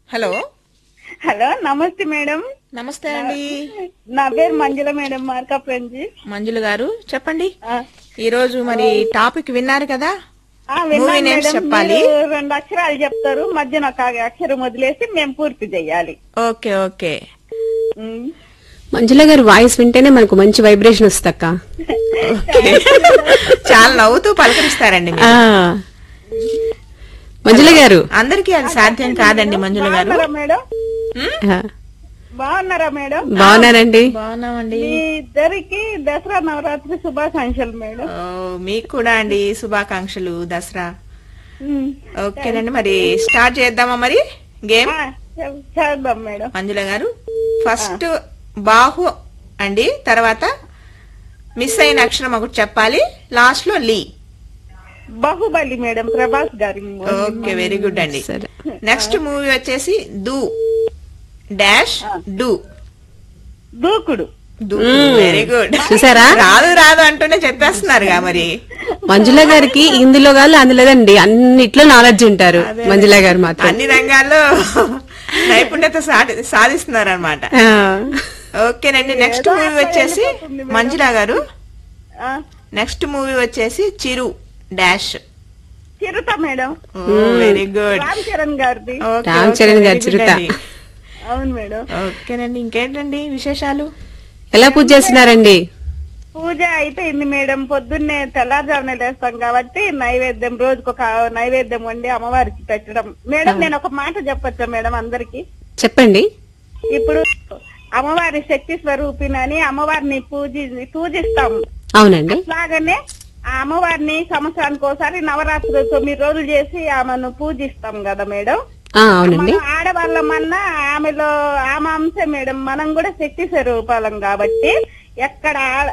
Hello hello నమస్తే madam నమస్తే అండి నా పేరు మంజుల మేడం మార్కాపురంజి మంజుల గారు చెప్పండి ఆ, ఈ రోజు మరి టాపిక్ విన్నారు కదా ఆ, విన్నాను Movie names మేడం. చెప్పాలి. మీరు రెండు అక్షరాలు చెప్తారు మధ్యన ఒక అక్షరం వదిలేసి మేము పూర్తి చెయ్యాలి ఓకే ఓకే ఉమ్. మంజుల గారి వాయిస్ వింటేనే మనకు మంచి వైబ్రేషన్ వస్తక్క చాలా నవ్వుతూ పలకరిస్తారండి మీరు. మంజుల గారు అందరికీ అది సాధ్యం కాదండి మంజుల గారు బాగున్నారా మేడం ఉమ్, ఆ, బాగున్నారా మేడం బాగున్నానండి బాగున్నామండి మీ ఇద్దరికి దసరా నవరాత్రి శుభాకాంక్షలు మేడం ఓ, మీకు కూడా అండి శుభాకాంక్షలు దసరా ఉమ్. ఓకేనండి మరి స్టార్ట్ చేద్దామా మరి గేమ్ ఆ, చే- చేద్దాం మేడం మంజుల గారు ఫస్ట్ బాహు అండి తర్వాత మిస్ అయిన అక్షరం ఒకటి చెప్పాలి లాస్ట్ లో లీ బాహుబలి మేడం ప్రభాస్ గారి ఓకే వెరీ గుడ్ అండి సరే నెక్స్ట్ మూవీ వచ్చేసి దు డాష్ డు దూకుడు దు వెరీ గుడ్ చూసారా? రాదు రాదు అంటూనే చెప్పేస్తున్నారుగా మరి మంజుల గారికి ఇందులో కాదు అందులోదండి అన్నిట్లో నాలెడ్జ్ ఉంటారు మంజుల గారు మాత్రం అన్ని రంగాల్లో నైపుణ్యత సాధిస్తున్నారు అనమాట ఆ, ఓకేనండి నెక్స్ట్ మూవీ వచ్చేసి మంజులా గారు ఆ, నెక్స్ట్ మూవీ వచ్చేసి Chiru dash Chirutha madam very good Ram Charan గారిది రామ్ చరణ్ గారి చిరుత. అవును మేడం ఓకేనండి ఇంకేంటండి విశేషాలు ఎలా పూజ చేస్తున్నారండి పూజ అయిపోయింది మేడం పొద్దున్నే తెల్లారుజామున లేస్తాం కాబట్టి నైవేద్యం రోజుకు ఒక నైవేద్యం వండి అమ్మవారికి పెట్టడం మేడం నేను ఒక మాట చెప్పొచ్చా మేడం అందరికి చెప్పండి ఇప్పుడు అమ్మవారి శక్తి స్వరూపిణని అమ్మవారిని పూజి పూజిస్తాం అవునండి అట్లాగనే ఆ అమ్మవారిని సంవత్సరానికి ఒకసారి నవరాత్రులు తొమ్మిది రోజులు చేసి ఆమెను పూజిస్తాం కదా మేడం ఆ, అవునండి మనం ఆడవాళ్ళమన్నా ఆమెలో ఆమె అంశం మేడం మనం కూడా శక్తి స్వరూపాలం కాబట్టి ఎక్కడ